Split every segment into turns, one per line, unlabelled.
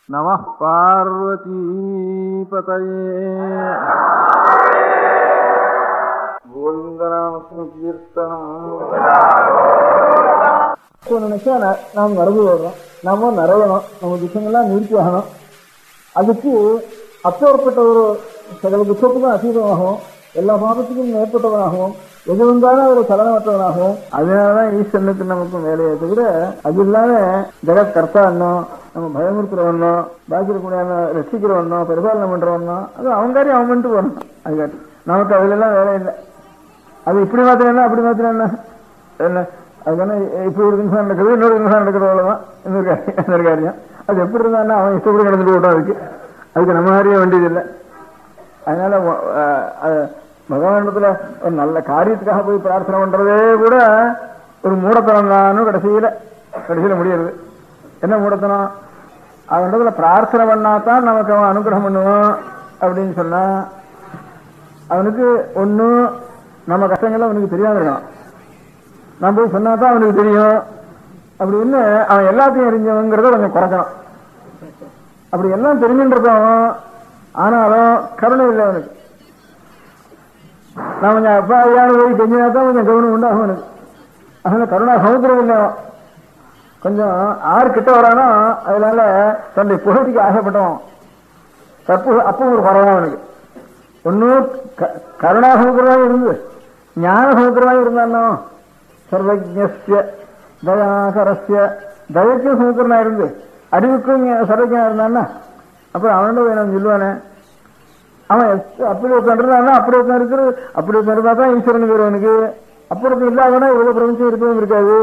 நம பார்வதி கோவிந்தநாம கீர்த்தனம் நினைச்சா ந- நாம் நடந்து வர்றோம் நாம நிறையணும் நம்ம துக்கங்கள்லாம் நிறுத்தி ஆகணும் அதுக்கு அப்பேற்பட்ட ஒரு சகல துக்கத்துக்கும் அதீதமாகவும் எல்லா பாபத்துக்கும் மேற்பட்டவனாகவும் எது வந்தாலும் ஒரு சலனமற்றவனாகவும் அதனாலதான் ஈஸ்வரனுக்கு நமக்கு வேலையை தவிர அது இல்லாம ஜெகத் கர்த்தான்னோ நம்ம பயமுறுத்துறவனோ பாக்கிரக்கூடியான ரசிக்கிறவனோ பரிபாலனை பண்றவனோ அது அவன் காரியம் அவன் பண்ணிட்டு போகணும் அது காட்டி நமக்கு அதுல எல்லாம் வேலை இல்லை அது இப்படி மாத்திரம் அப்படி மாத்திரம் என்ன என்ன அது தானே இப்படி ஒரு நிமிஷம் நடக்குது இன்னொரு நிமிஷம் நடக்கிறது அவ்வளவுதான் இன்னொரு காரியம் இன்னொரு காரியம் அது எப்படி இருந்தாலும் அவன் இஷ்டப்படி நடந்துட்டு போட்டோம் அதுக்கு அதுக்கு நம்ம அறிய வேண்டியது இல்லை அதனால அஹ், அஹ், பகவானிடத்துல ஒரு நல்ல காரியத்துக்காக போய் பிரார்த்தனை பண்றதே கூட ஒரு மூடத்தனம் தானும் கடைசியில கடைசியில முடியறது என்ன மூடத்தனம் அவனிடத்துல பிரார்த்தனை பண்ணாதான் நமக்கு அவன் அனுகிரகம் பண்ணுவான் அப்படின்னு சொன்னா அவனுக்கு ஒன்னும் நம்ம கஷ்டங்கள் அவனுக்கு தெரியாம இருக்கணும் நான் போய் சொன்னா தான் அவனுக்கு தெரியும் அப்படின்னு அவன் எல்லாத்தையும் அறிஞ்சவங்கிறத கொஞ்சம் குறைக்கணும் அப்படி எல்லாம் தெரிஞ்சுன்றதும் ஆனாலும் கருணை இல்லை அவனுக்கு நான் கொஞ்சம் அப்பாவியான போய் தெரிஞ்சா தான் கொஞ்சம் கவனம் உண்டாகும் அவனுக்கு அதனால கருணா சமுத்திரம் இல்லை அவன். கொஞ்சம் ஆறு கிட்ட வரானோ அதனால தன்னுடைய புகழ்ச்சிக்கு ஆசைப்பட்டவன் தப்பு அப்போ ஒரு குறவா அவனுக்கு ஒன்னும் கருணா சமுத்திரமாக இருந்து ஞான சமுத்திரமாக இருந்தானோ சர்வஜஸ்ய தயாகரஸ்ய தயக்கும் சமுத்திரனா இருந்து அறிவுக்கும் சர்வஜனா இருந்தான்னா அப்புறம் அவனோட வேணும் சொல்லுவானே அவன் எஸ்- அப்படி ஒருத்தன் இருந்தானா அப்படி ஒருத்தன் இருக்கிறது அப்படி ஒருத்தன் இருந்தா தான் ஈஸ்வரன் பேர் அவனுக்கு அப்படி ஒருத்தன் இல்லாதனா இவ்வளவு பிரபஞ்சம் இருக்கவும் இருக்காது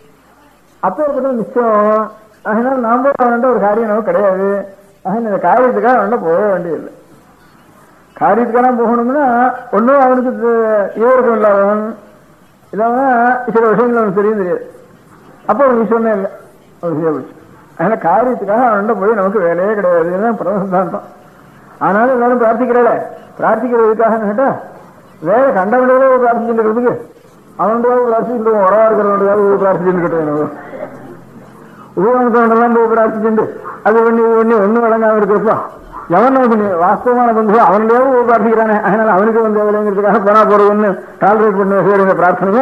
அப்போ இருக்கிறது நிச்சயம் அதனால நாம அவன்கிட்ட ஒரு காரியம் நமக்கு கிடையாது அதனால இந்த காரியத்துக்காக அவன்கிட்ட போக வேண்டியதில்லை காரியத்துக்கெல்லாம் போகணும்னா ஒன்றும் அவனுக்கு ஈவருக்கும் இல்லாதவன் இல்லாம சில விஷயங்கள் அவனுக்கு தெரியும் தெரியாது அப்போ அவன் ஈஸ்வரனே இல்லை அவன் சரியா போச்சு அதனால காரியத்துக்காக அவன்கிட்ட போய் நமக்கு வேலையே கிடையாது இதுதான் பிரதம சித்தாந்தம் ஆனாலும் எல்லாரும் பிரார்த்திக்கிறல பிரார்த்திக்கிறதுக்காக கேட்டா வேற கண்டவனையே பிரார்த்திச்சுட்டு இருக்கிறதுக்கு அவனுடைய பிரார்த்திச்சுட்டு உறவா இருக்கிறவனுடைய பிரார்த்திச்சுட்டு இருக்கட்டும் உபயோகத்தோடெல்லாம் போய் பிரார்த்திச்சுண்டு அது பண்ணி இது பண்ணி ஒண்ணும் வழங்காம இருக்கிறப்போ எவன் நமக்கு நீ- வாஸ்தவமான பந்து அவனுடைய பிரார்த்திக்கிறானே அதனால அவனுக்கு வந்து எவ்வளவுங்கிறதுக்காக போனா போறதுன்னு டாலரேட் பண்ண செய்யற பிரார்த்தனைய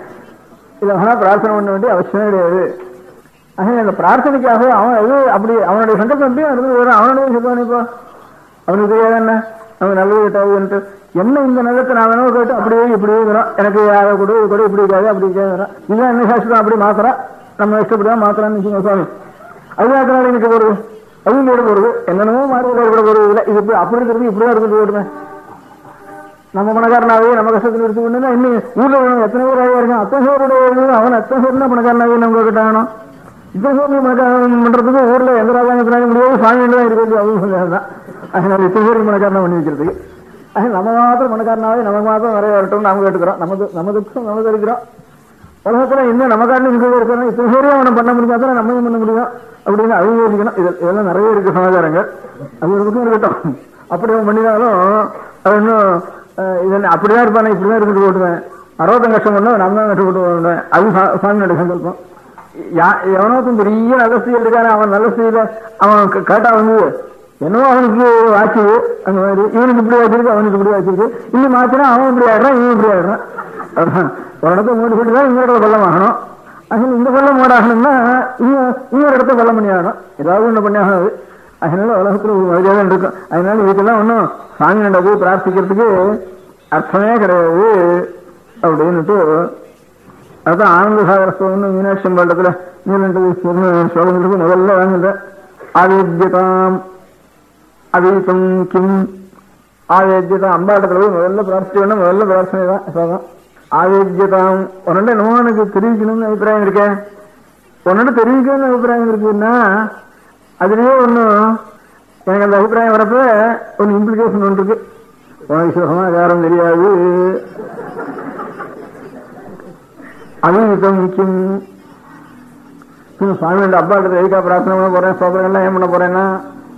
இதை வேணா பிரார்த்தனை பண்ண வேண்டிய அவசியமே கிடையாது அதனால இந்த பிரார்த்தனைக்காக அவன் எது அப்படி அவனுடைய சங்கல்பம் எப்படி இருந்து வரும் அவனுடைய சொல்லுவானே இப்போ அவனுக்கு தெரியாது என்ன அவன் நல்லது கிட்டாதுன்ட்டு என்ன இந்த நல்லத்தை நான் வேணும் கேட்டு அப்படியே இப்படியே இருக்கிறோம் எனக்கு அதை கூட இது கூட இப்படி இருக்காது அப்படி இருக்காது இதுதான் என்ன சாஸ்திரம் அப்படி மாத்திரம் நம்ம இஷ்டப்படிதான் மாத்திரான்னு வச்சுக்கோங்க சுவாமி அது மாத்திரம் எனக்கு போறது அதுவும் கூட போறது என்னென்னமோ மாறி கூட போறது இல்லை இது இப்படி அப்படி இருக்கிறது இப்படிதான் இருந்து போடுவேன் நம்ம பணக்காரனாவே நம்ம கஷ்டத்தில் எடுத்து கொண்டு இன்னும் ஊர்ல உள்ளவங்க எத்தனை பேர் ஆகியா இருக்கான் அத்தனை பேருடைய அவன் அத்தனை பேர் தான் பணக்காரனாவே நம்ம கிட்டாகணும் இத்தனை பேர் பணக்காரன் பண்றதுக்கு ஊர்ல எந்த ராஜாங்க முடியாது சுவாமி தான் இருக்கிறது அதுவும் சொல்லியாதான் அதனால இத்தனை பேருக்கு பணக்காரனா பண்ணி வைக்கிறதுக்கு அது நம்ம மாத்திரம் பணக்காரனாவே நமக்கு மாத்திரம் நிறைய வரட்டும் நாம கேட்டுக்கிறோம் நமக்கு நம்ம துக்கம் நமக்கு இருக்கிறோம் உலகத்துல இன்னும் நமக்காரனு இங்க இருக்கணும் இத்தனை பேரையும் அவனை பண்ண முடியாதான் நம்மையும் பண்ண முடியும் அப்படின்னு அவங்க யோசிக்கணும் இது இதெல்லாம் நிறைய இருக்கு சமாச்சாரங்கள் அது ஒரு பக்கம் இருக்கட்டும் அப்படி அவன் பண்ணினாலும் அது இன்னும் அஹ், இது என்ன அப்படிதான் இருப்பானே இப்படிதான் இருந்துட்டு போட்டுவேன் அறுபத்தம் கஷ்டம் பண்ண நம்ம தான் கஷ்டப்பட்டு போடுவேன் அது சா- சுவாமியோட சங்கல்பம் யா- எவனோத்தும் பெரிய நல்ல ஸ்திரீ இருக்கானே அவன் நல்ல ஸ்திரீல அவன் க- கேட்டா வந்து என்னவோ அவனுக்கு ஆச்சு அந்த மாதிரி இவனுக்கு இப்படி ஆச்சிருக்கு அவனுக்கு இப்படி ஆச்சிருக்கு இன்னும் மாத்தினா அவன் இப்படி ஆடுறான் இவன் இப்படி ஆடுறான் அதான். ஒரு இடத்த மூடி போட்டு தான் இன்னொரு இடத்துல வெள்ளம் ஆகணும் அதனால இந்த வெள்ளம் மூடாகணும்னா இன்னும் இன்னொரு இடத்த வெள்ளம் பண்ணி ஆகணும் ஏதாவது ஒண்ணு பண்ணி ஆகாது அதனால உலகத்துல ஒரு மரியாதை இருக்கும் அதனால இதுக்கெல்லாம் ஒன்றும் சாமி நட போய் பிரார்த்திக்கிறதுக்கு அர்த்தமே கிடையாது அப்படின்னுட்டு அதான் ஆனந்த சாகரஸ்தவம்னு மீனாட்சி அம்பாண்டத்துல நீலண்டது ஸ்லோகங்களுக்கு முதல்ல வாங்குற ஆவேத்தியதாம் அவீதம் கிம் ஆவேத்தியதாம் அம்பாண்டத்துல போய் முதல்ல பிரார்த்தி வேணும் முதல்ல பிரார்த்தனை தான் ஸ்லோகம் ஆவேத்தியதாம் உன்னோட என்னமோ எனக்கு தெரிவிக்கணும்னு அபிப்பிராயம் இருக்கேன் உன்னோட தெரிவிக்கணும்னு அபிப்பிராயம் இருக்குன்னா அதுலயே ஒன்றும் எனக்கு அந்த அபிப்பிராயம் வரப்ப ஒன்று இம்ப்ளிகேஷன் ஒன்று இருக்கு உனக்கு சுகமா யாரும் தெரியாது அவீதம் கிம் சுவாமியோட அப்பாட்ட எதுக்கா பிரார்த்தனை பண்ண போறேன் சோதனை எல்லாம் ஏன் பண்ண போறேன்னா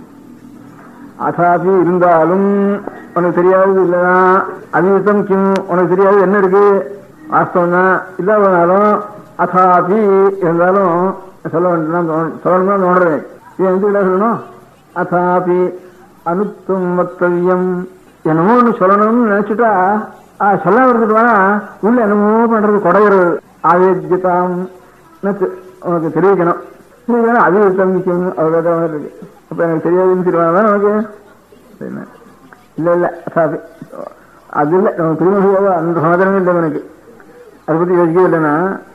அசாபி இருந்தாலும் உனக்கு தெரியாது இல்லதான் அவீதம் கிம் உனக்கு தெரியாது என்ன இருக்கு வாஸ்தவம் தான் இல்லாதனாலும் அசாபி இருந்தாலும் சொல்ல வேண்டாம் சொல்லணும் தான் தோன்றேன் இது எந்த சொல்லணும் அதாபி அனுத்தும் வக்தவியம் என்னமோ ஒன்று சொல்லணும்னு நினைச்சுட்டா ஆ சொல்லாம இருந்துட்டு வேணா உள்ள என்னமோ பண்றது குடையிறது ஆவேஜ்யதாம் உனக்கு தெரிவிக்கணும் தெரிவிக்கணும் அவியுத்தம் நிச்சயம் அவ்வளோதான் இருக்கு அப்ப எனக்கு தெரியாதுன்னு தெரியுமா உனக்கு என்ன இல்ல இல்ல அசாபி அது இல்ல நமக்கு திருமணியாக அந்த சமாதானமே இல்லை எனக்கு அதை பத்தி யோசிக்கவே இல்லைன்னா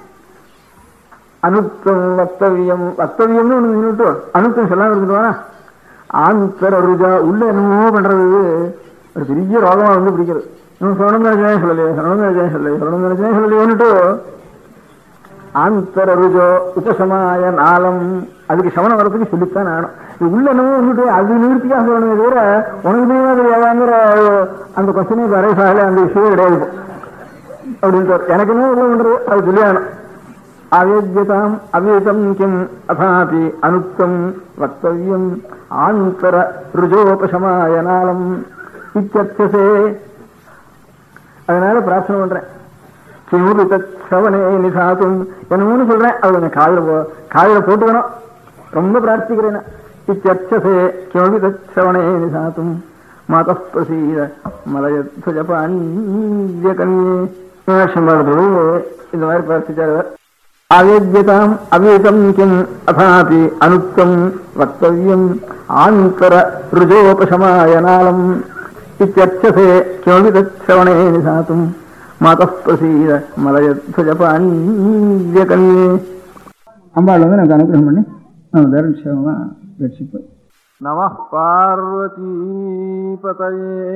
அனுத்தம் வக்தவியம் வக்தவியம்னு ஒண்ணு நின்றுட்டு அனுத்தம் சொல்லாம இருந்துட்டு ஆந்தர ருஜா உள்ள என்னமோ பண்றது ஒரு பெரிய ரோகமா வந்து பிடிக்கிறது இன்னும் சொல்லணும் நினைச்சே சொல்லலையே சொல்லணும் நினைச்சே சொல்லலையே சொல்லணும் நினைச்சே சொல்லலையேன்னுட்டு ஆந்தர ருஜோ உபசமாய நாளம் அதுக்கு சமணம் வரத்துக்கு சொல்லித்தான் நானும் இது உள்ள என்னமோ வந்துட்டு அது நிவர்த்திக்காக சொல்லணுமே தவிர உனக்கு தெரியுமா தெரியாதாங்கிற அந்த கொஸ்டினே வரைசால அந்த விஷயம் கிடையாது இப்போ. அப்படின்ட்டு எனக்கு என்ன உள்ள பண்றது அது சொல்லியாகணும் அவேத்யதாம் அவேதம் கிம் அதாபி அனுத்தம் வக்தவியம் ஆந்தர ருஜோபசமாய நாளம் இத்தியர்த்தசே அதனால பிரார்த்தனை பண்றேன் கிமுரு தவனே நிசாத்தும் என்னமோன்னு சொல்றேன் அது கொஞ்சம் காதல போ காதல போட்டுக்கணும் ரொம்ப பிரார்த்திக்கிறேன் இத்தியர்ச்சசே கிமபி தவனே நிசாத்தும் மாத பிரசீத மலயத்வஜபாண்ய கன்யே மீனாட்சம் பாடத்தோடு இந்த மாதிரி பிரார்த்திச்சார் அவர் அவேத்யதாம் அவேதம் கிம் அதாபி அனுத்தம் வக்தவியம் ஆந்தர ருஜோபசமாய நாளம் இத்தியர்ச்சசே கிமபி தவனே நிசாத்தும் மாத பிரசீத மலயத்வஜபாண்ய கன்யே அம்பாள் வந்து எனக்கு அனுகிரகம் பண்ணி நான் தரிசனமா ரட்சிப்பேன் நம பார்வதி பதயே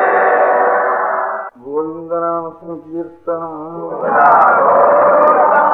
கோவிந்தநாம கீர்த்தனம்